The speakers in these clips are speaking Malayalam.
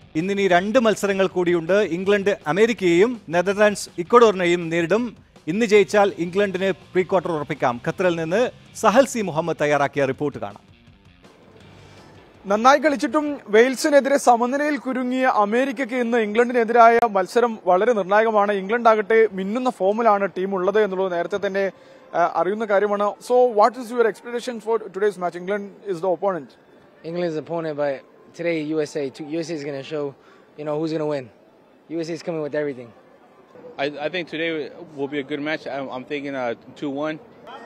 ഇന്നിനി രണ്ട് മത്സരങ്ങൾ കൂടിയുണ്ട് ഇംഗ്ലണ്ട് അമേരിക്കയെയും നെതർലാൻഡ്സ് ഇക്വഡോറിനെയും നേരിടും ഇന്ന് ജയിച്ചാൽ ഇംഗ്ലണ്ടിന് പ്രീ ക്വാർട്ടർ ഉറപ്പിക്കാം ഖത്തറിൽ നിന്ന് സഹൽ സി മുഹമ്മദ് തയ്യാറാക്കിയ റിപ്പോർട്ട് കാണാം നന്നായി കളിച്ചിട്ടും വെയിൽസിനെതിരെ സമനിലയിൽ കുരുങ്ങിയ അമേരിക്കയ്ക്ക് ഇന്ന് ഇംഗ്ലണ്ടിനെതിരായ മത്സരം വളരെ നിർണായകമാണ് ഇംഗ്ലണ്ട് ആകട്ടെ മിന്നുന്ന ഫോമിലാണ് ടീം ഉള്ളത് എന്നുള്ളത് നേരത്തെ തന്നെ ആ, അറിയുന്ന കാര്യമാണ് so what is your expectation for today's match England is the opponent England's opponent, but today USA, two- USA is going to show, you know, who's going to win. USA is coming with everything. I, I think today will be a good match. I'm, I'm thinking uh, 2 1.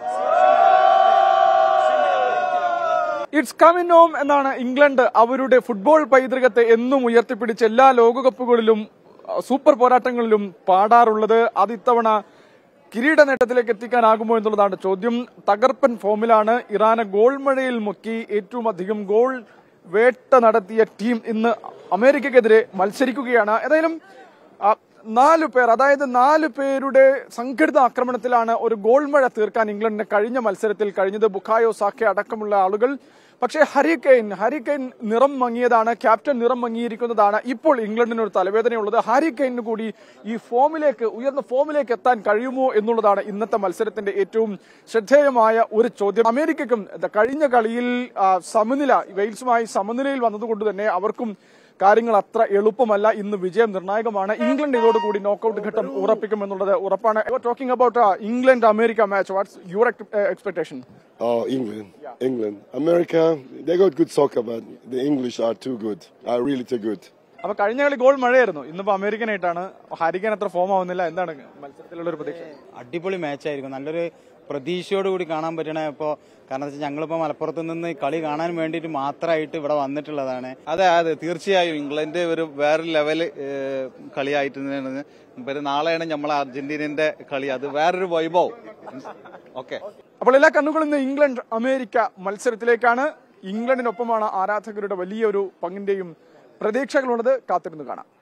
It's coming home എന്നാണ് ഇംഗ്ലണ്ട് അവരുടെ ഫുട്ബോൾ പൈതൃകത്തെ എന്നും ഉയർത്തിപ്പിടിച്ച് എല്ലാ ലോകകപ്പുകളിലും അഹ്, സൂപ്പർ പോരാട്ടങ്ങളിലും പാടാറുള്ളത് അത് ഇത്തവണ കിരീട നേട്ടത്തിലേക്ക് എത്തിക്കാനാകുമോ എന്നുള്ളതാണ് ചോദ്യം തകർപ്പൻ ഫോമിലാണ് ഇറാനെ ഗോൾ മഴയിൽ മുക്കി ഏറ്റവും അധികം ഗോൾ വേട്ട നടത്തിയ ടീം ഇന്ന് അമേരിക്കക്കെതിരെ മത്സരിക്കുകയാണ് ഏതായാലും ആ, നാല് പേർ അതായത് നാല് പേരുടെ സംഘടിത ആക്രമണത്തിലാണ് ഒരു ഗോൾ മഴ തീർക്കാൻ ഇംഗ്ലണ്ടിന് കഴിഞ്ഞ മത്സരത്തിൽ കഴിഞ്ഞത് ബുഖായോ സാക്കെ അടക്കമുള്ള ആളുകൾ പക്ഷേ ഹരിക്കെയിൻ ഹരിക്കെയിൻ നിറം മങ്ങിയതാണ് ക്യാപ്റ്റൻ നിറം മങ്ങിയിരിക്കുന്നതാണ് ഇപ്പോൾ ഇംഗ്ലണ്ടിന് ഒരു തലവേദനയുള്ളത് ഹാരിക്കെയിന് കൂടി ഈ ഫോമിലേക്ക് ഉയർന്ന ഫോമിലേക്ക് എത്താൻ കഴിയുമോ എന്നുള്ളതാണ് ഇന്നത്തെ മത്സരത്തിന്റെ ഏറ്റവും ശ്രദ്ധേയമായ ഒരു ചോദ്യം അമേരിക്കയ്ക്കും ദ കഴിഞ്ഞ കളിയിൽ ആ, സമനില വെയിൽസുമായി സമനിലയിൽ വന്നതുകൊണ്ട് തന്നെ അവർക്കും കാര്യങ്ങൾ അത്ര എളുപ്പമല്ല ഇന്ന് വിജയം നിർണായകമാണ് ഇംഗ്ലണ്ട് ഇതോടുകൂടി നോക്കൌട്ട് ഘട്ടം ഉറപ്പിക്കുമെന്നുള്ളത് ഉറപ്പാണ് talking about England America match what's your expectation Oh, England. England. America, they got good soccer, but the English are too good. Are really too good. അപ്പൊ കഴിഞ്ഞ കളി ഗോൾ മഴയായിരുന്നു ഇന്നിപ്പോ അമേരിക്കനായിട്ടാണ് ഹരിക്കാൻ അത്ര ഫോം ആവുന്നില്ല എന്താണ് മത്സരത്തിലുള്ള ഒരു പ്രതീക്ഷ അടിപൊളി മാച്ചായിരിക്കും നല്ലൊരു പ്രതീക്ഷയോട് കൂടി കാണാൻ പറ്റണ ഇപ്പോൾ കാരണം വെച്ചാൽ ഞങ്ങളിപ്പോൾ മലപ്പുറത്ത് നിന്ന് ഈ കളി കാണാൻ വേണ്ടിയിട്ട് മാത്രമായിട്ട് ഇവിടെ വന്നിട്ടുള്ളതാണ് അതെ അതെ തീർച്ചയായും ഇംഗ്ലണ്ട് ഒരു വേറെ ലെവല് ഏഹ്, കളിയായിട്ട് തന്നെയാണ് പിന്നെ നാളെയാണ് നമ്മളെ അർജന്റീനന്റെ കളി അത് വേറൊരു വൈഭവം ഓക്കെ അപ്പോൾ എല്ലാ കണ്ണുകളും ഇന്ന് ഇംഗ്ലണ്ട് അമേരിക്ക മത്സരത്തിലേക്കാണ് ഇംഗ്ലണ്ടിനൊപ്പമാണ് ആരാധകരുടെ വലിയൊരു പങ്കിന്റെയും പ്രതീക്ഷകളുള്ളത് കാത്തിരുന്ന് കാണാം